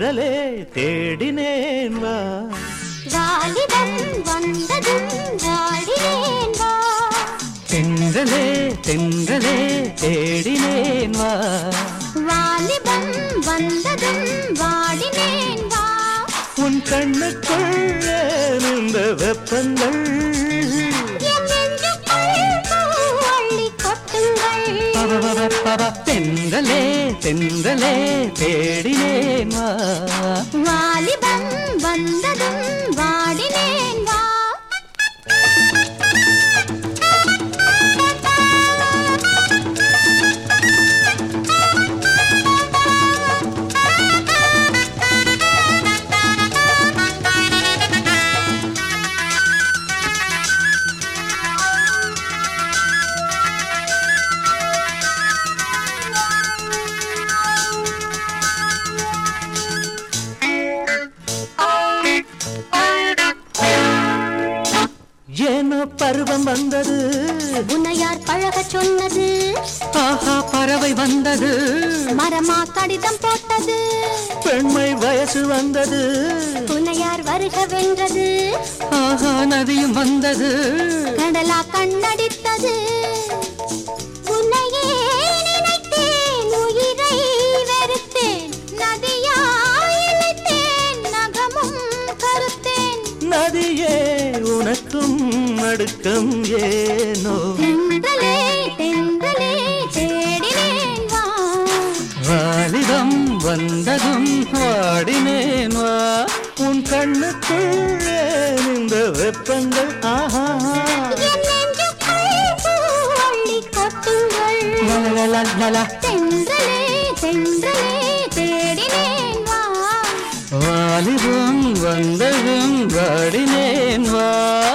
தென்றலே தேடினேன் வா வாலிபம் வந்ததும் வாடினேன் வா தென்றலே தென்றலே தேடினேன் வா வாலிபம் வந்ததும் வாடினேன் வா உன் கண்ணுக்குள் இந்த வெப்பங்கள் என் நெஞ்சுக்குள் பூவள்ளி கொட்டுங்கள் பவபவபவ. தென்றலே தென்றலே தேடினேன் வா வாலிபம் வந்ததும் வாடினேன் வா ஏனோ பருவம் வந்தது உன்னையார் பழகச் சொன்னது ஆஹா பறவை வந்தது மரமா கடிதம் போட்டது பெண்மை வயசு வந்தது உன்னையார் வருக வென்றது ஆஹா நதியும் வந்தது கடலா கண்ணடித்தது உன்னையே நினைத்தேன் உயிரை வெறுத்தேன் நதியாய் இழைத்தேன் நகமும் கருத்தேன் நதியே உனக்கும் நடுக்கம் ஏனோ தென்றலே தென்றலே தேடினேன் வா வாலிதம் வந்ததும் வாடினேன் வா உன் கண்ணுக்குள்ளே இந்த வெப்பங்கள் ஆஹா என் நெஞ்சுக்குள் பூவள்ளி கொட்டுங்கள் லலலலலல. தென்றலே தென்றலே தேடினேன் வா வாலிபம் வந்ததும் வாடினேன் வா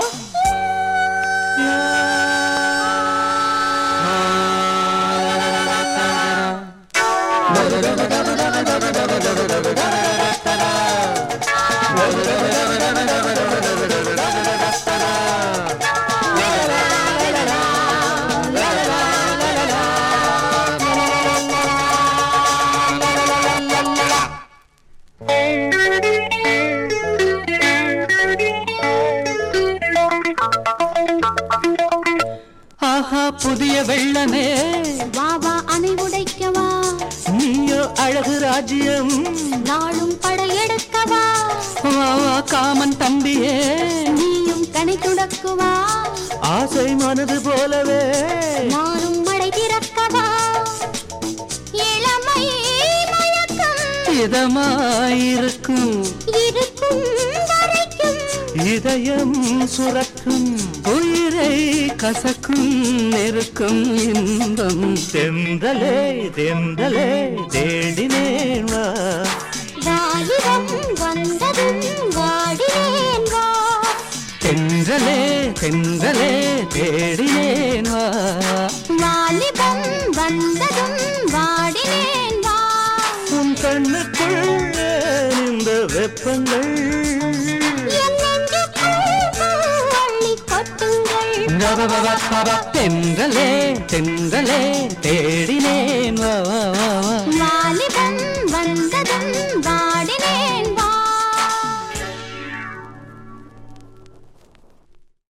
ஆஹா புதிய வெள்ளமே வா வா அணை உடைக்கவா நீயோ அழகு ராஜ்யம் நாளும் படையெடுக்கவா வா வா காமன் தம்பியே நீயும் கணை துடக்குவா ஆசை மனது போலவே நானும் மடை திறக்கவா இளமை மயக்கம் இதமாயிருக்கும் இருக்கும் வரைக்கும் இதயம் சுரக்கும் உயிரை கசக்கும் நெருக்கும் இன்பம் தென்றலே தென்றலே தேடினேன் வா வாலிபம் வந்ததும் வாடினேன் வா தென்றலே தென்றலே தேடினேன் வா வாலிபம் வந்ததும் வாடினேன் வா உன் கண்ணுக்குள்ளே இந்த வெப்பங்கள் என் நெஞ்சுக்குள் பூவள்ளி கொட்டுங்கள் நவவவவவ. தென்றலே தென்றலே தேடினேன் வா வா வா வா வாலிபம்